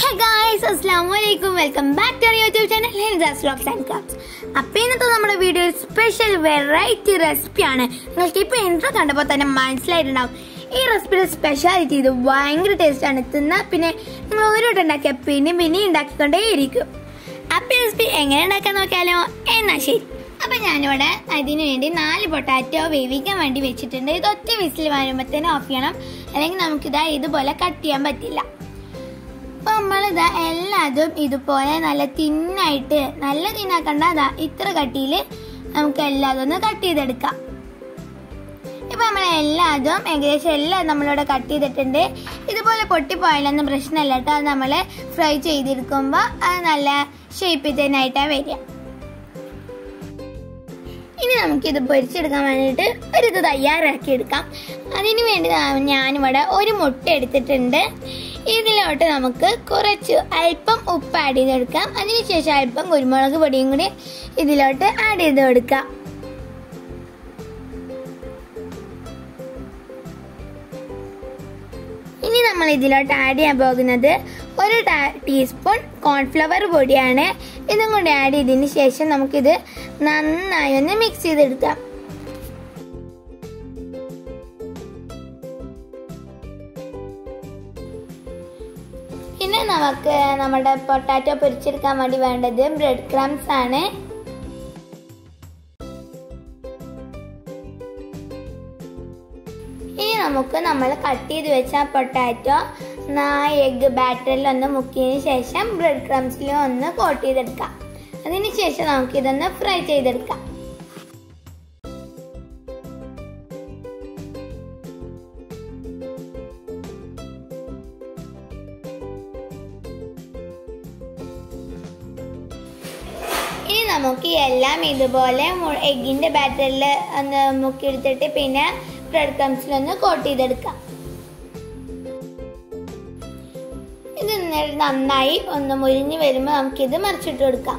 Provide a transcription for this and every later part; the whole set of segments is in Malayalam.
ഹേ ഗായ്സ് അസ്സാം വലൈക്കും welcome back to YouTube channel ഹിൻസാസ് വ്ലോഗ്സ് ആൻഡ് ക്രാഫ്റ്റ്സ് അപ്പോൾ ഇന്നത്തെ നമ്മുടെ വീഡിയോ സ്പെഷ്യൽ വെറൈറ്റി റെസിപ്പിയാണ് നിങ്ങൾക്ക് ഇപ്പോൾ ഇൻട്രോ കണ്ടപ്പോൾ തന്നെ മനസ്സിലായിട്ടുണ്ടാവും ഈ റെസിപ്പിയുടെ സ്പെഷ്യാലിറ്റി ഇത് ഭയങ്കര ടേസ്റ്റാണ് തിന്നാൽ പിന്നെ നിങ്ങൾ ഒരു വട്ടം ഉണ്ടാക്കിയാൽ പിന്നെ പിന്നെ ഉണ്ടാക്കിക്കൊണ്ടേയിരിക്കും അപ്പോൾ ഈ റെസിപ്പി എങ്ങനെ ഉണ്ടാക്കാൻ നോക്കിയാലോ എന്നാ ശരി അപ്പം ഞാനിവിടെ അതിന് വേണ്ടി നാല് പൊട്ടാറ്റോ വേവിക്കാൻ വേണ്ടി വെച്ചിട്ടുണ്ട് ഇത് ഒറ്റ വിസിൽ വരുമ്പോഴത്തേനും ഓഫ് ചെയ്യണം അല്ലെങ്കിൽ നമുക്കിതാ ഇതുപോലെ കട്ട് ചെയ്യാൻ പറ്റില്ല അപ്പൊ നമ്മളിതാ എല്ലാതും ഇതുപോലെ നല്ല തിന്നായിട്ട് നല്ല തിന്നാക്കണ്ട അതാ ഇത്ര കട്ടിയിൽ നമുക്ക് എല്ലാതും ഒന്ന് കട്ട് ചെയ്തെടുക്കാം ഇപ്പൊ നമ്മൾ എല്ലാതും ഏകദേശം എല്ലാം നമ്മളിവിടെ കട്ട് ചെയ്തിട്ടുണ്ട് ഇതുപോലെ പൊട്ടിപ്പോയാലൊന്നും പ്രശ്നമല്ല കേട്ടോ അത് നമ്മൾ ഫ്രൈ ചെയ്തെടുക്കുമ്പോൾ അത് നല്ല ഷേപ്പിൽ തന്നെ ആയിട്ടാണ് വരിക ഇനി നമുക്കിത് പൊരിച്ചെടുക്കാൻ വേണ്ടിയിട്ട് ഒരു ഇത് തയ്യാറാക്കി എടുക്കാം അതിന് വേണ്ടി ദാ- ഞാനിവിടെ ഒരു മുട്ട എടുത്തിട്ടുണ്ട് ഇതിലോട്ട് നമുക്ക് കുറച്ച് അല്പം ഉപ്പ് ആഡ് ചെയ്തെടുക്കാം അതിനുശേഷം അല്പം കുരുമുളക് പൊടിയും കൂടി ഇതിലോട്ട് ആഡ് ചെയ്ത് കൊടുക്കാം ഇനി നമ്മൾ ഇതിലോട്ട് ആഡ് ചെയ്യാൻ പോകുന്നത് ഒരു ട- ടീസ്പൂൺ കോൺഫ്ലവർ പൊടിയാണ് ഇതും കൂടി ആഡ് ചെയ്തതിന് ശേഷം നമുക്കിത് നന്നായി ഒന്ന് മിക്സ് ചെയ്തെടുക്കാം പിന്നെ നമുക്ക് നമ്മുടെ പൊട്ടാറ്റോ പൊരിച്ചെടുക്കാൻ വേണ്ടി വേണ്ടത് ബ്രെഡ് ക്രംസ് ആണ് ഇനി നമുക്ക് നമ്മൾ കട്ട് ചെയ്ത് വെച്ച പൊട്ടാറ്റോ എഗ് ബാറ്ററിൽ ഒന്ന് മുക്കിയതിന് ശേഷം ബ്രെഡ് ക്രംസിൽ ഒന്ന് കോട്ട് ചെയ്തെടുക്കാം അതിന് ശേഷം നമുക്ക് ഇതൊന്ന് ഫ്രൈ ചെയ്തെടുക്കാം ഇനി നമുക്ക് ഈ എല്ലാം ഇതുപോലെ എഗിന്റെ ബാറ്ററിൽ ഒന്ന് മുക്കിയെടുത്തിട്ട് പിന്നെ ബ്രെഡ് ക്രംസിൽ ഒന്ന് കോട്ട് ചെയ്തെടുക്കാം ഇത് ന- നന്നായി ഒന്ന് മുരിഞ്ഞ് വരുമ്പോൾ നമുക്കിത് മറിച്ചിട്ട് കൊടുക്കാം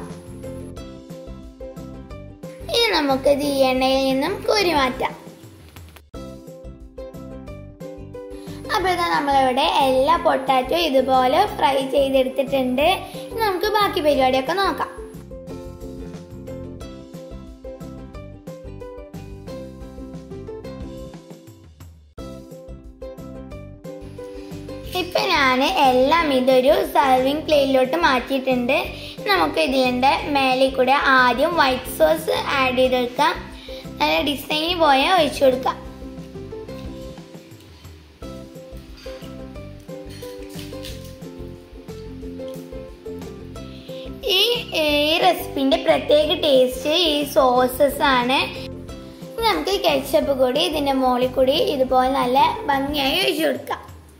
ഇനി നമുക്കിത് ഈ എണ്ണയിൽ നിന്നും കോരി മാറ്റാം അപ്പോൾ ഇതാ നമ്മളിവിടെ എല്ലാ പൊട്ടാറ്റോ ഇതുപോലെ ഫ്രൈ ചെയ്തെടുത്തിട്ടുണ്ട് ഇനി നമുക്ക് ബാക്കി പരിപാടിയൊക്കെ നോക്കാം ഇപ്പൊ ഞാൻ എല്ലാം ഇതൊരു സർവിങ് പ്ലേറ്റിലോട്ട് മാറ്റിയിട്ടുണ്ട് നമുക്ക് ഇതിൻ്റെ മേലെ കൂടെ ആദ്യം വൈറ്റ് സോസ് ആഡ് ചെയ്തെടുക്കാം നല്ല ഡിസൈനിൽ പോയാൽ ഒഴിച്ചു കൊടുക്കാം ഈ ഈ റെസിപ്പിന്റെ പ്രത്യേക ടേസ്റ്റ് ഈ സോസസ് ആണ് ഇനി നമുക്ക് കെച്ചപ്പ് കൂടി ഇതിന്റെ മുകളിൽ കൂടി ഇതുപോലെ നല്ല ഭംഗിയായി ഒഴിച്ചു കൊടുക്കാം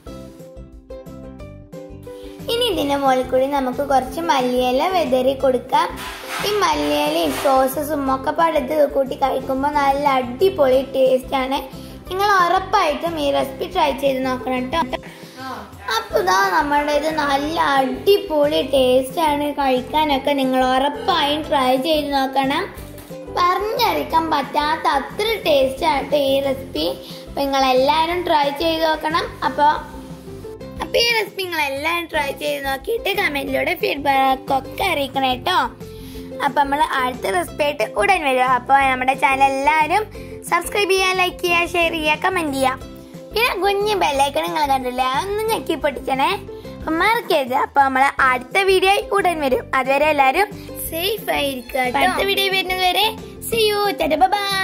ഇനി ഇതിന്റെ മുകളിൽ കൂടി നമുക്ക് കുറച്ച് മല്ലിയില വെതറി കൊടുക്കാം ഈ മല്ലിയിലയും സോസസും ഒക്കെ പടുത്ത് കൂട്ടി കഴിക്കുമ്പോൾ നല്ല അടിപൊളി ടേസ്റ്റ് ആണ് നിങ്ങൾ ഉറപ്പായിട്ടും ഈ റെസിപ്പി ട്രൈ ചെയ്ത് നോക്കണം കേട്ടോ അപ്പൊ ഇതാ നമ്മുടെ ഇത് നല്ല അടിപൊളി ടേസ്റ്റ് ആണ് കഴിക്കാനൊക്കെ നിങ്ങൾ ഉറപ്പായും ട്രൈ ചെയ്ത് നോക്കണം പറഞ്ഞറിയിക്കാൻ പറ്റാത്ത അത്ര ടേസ്റ്റ് ആയിട്ട് ഈ റെസിപ്പി അപ്പൊ നിങ്ങൾ എല്ലാവരും ട്രൈ ചെയ്ത് നോക്കണം അപ്പോൾ അപ്പൊ ഈ റെസിപ്പി നിങ്ങൾ എല്ലാവരും ട്രൈ ചെയ്ത് നോക്കിയിട്ട് കമന്റിലൂടെ ഫീഡ്ബാക്ക് ഒക്കെ അറിയിക്കണം കേട്ടോ അപ്പൊ നമ്മൾ അടുത്ത റെസിപ്പി ആയിട്ട് ഉടൻ വരും അപ്പോൾ നമ്മുടെ ചാനൽ എല്ലാവരും സബ്സ്ക്രൈബ് ചെയ്യുക ലൈക്ക് ചെയ്യുക ഷെയർ ചെയ്യുക കമന്റ് ചെയ്യുക പിന്നെ കുഞ്ഞ് ബെല്ലൈക്കൺ നിങ്ങൾ കണ്ടില്ലേ അതൊന്ന് ഞെക്കി പൊട്ടിക്കണേ അപ്പൊ മറക്കരുത് അപ്പൊ നമ്മളെ അടുത്ത വീഡിയോ ഉടൻ വരും അതുവരെ എല്ലാവരും സേഫ് ആയിരിക്കുക അടുത്ത വീഡിയോ വരുന്നത് വരെ സി യു ബൈ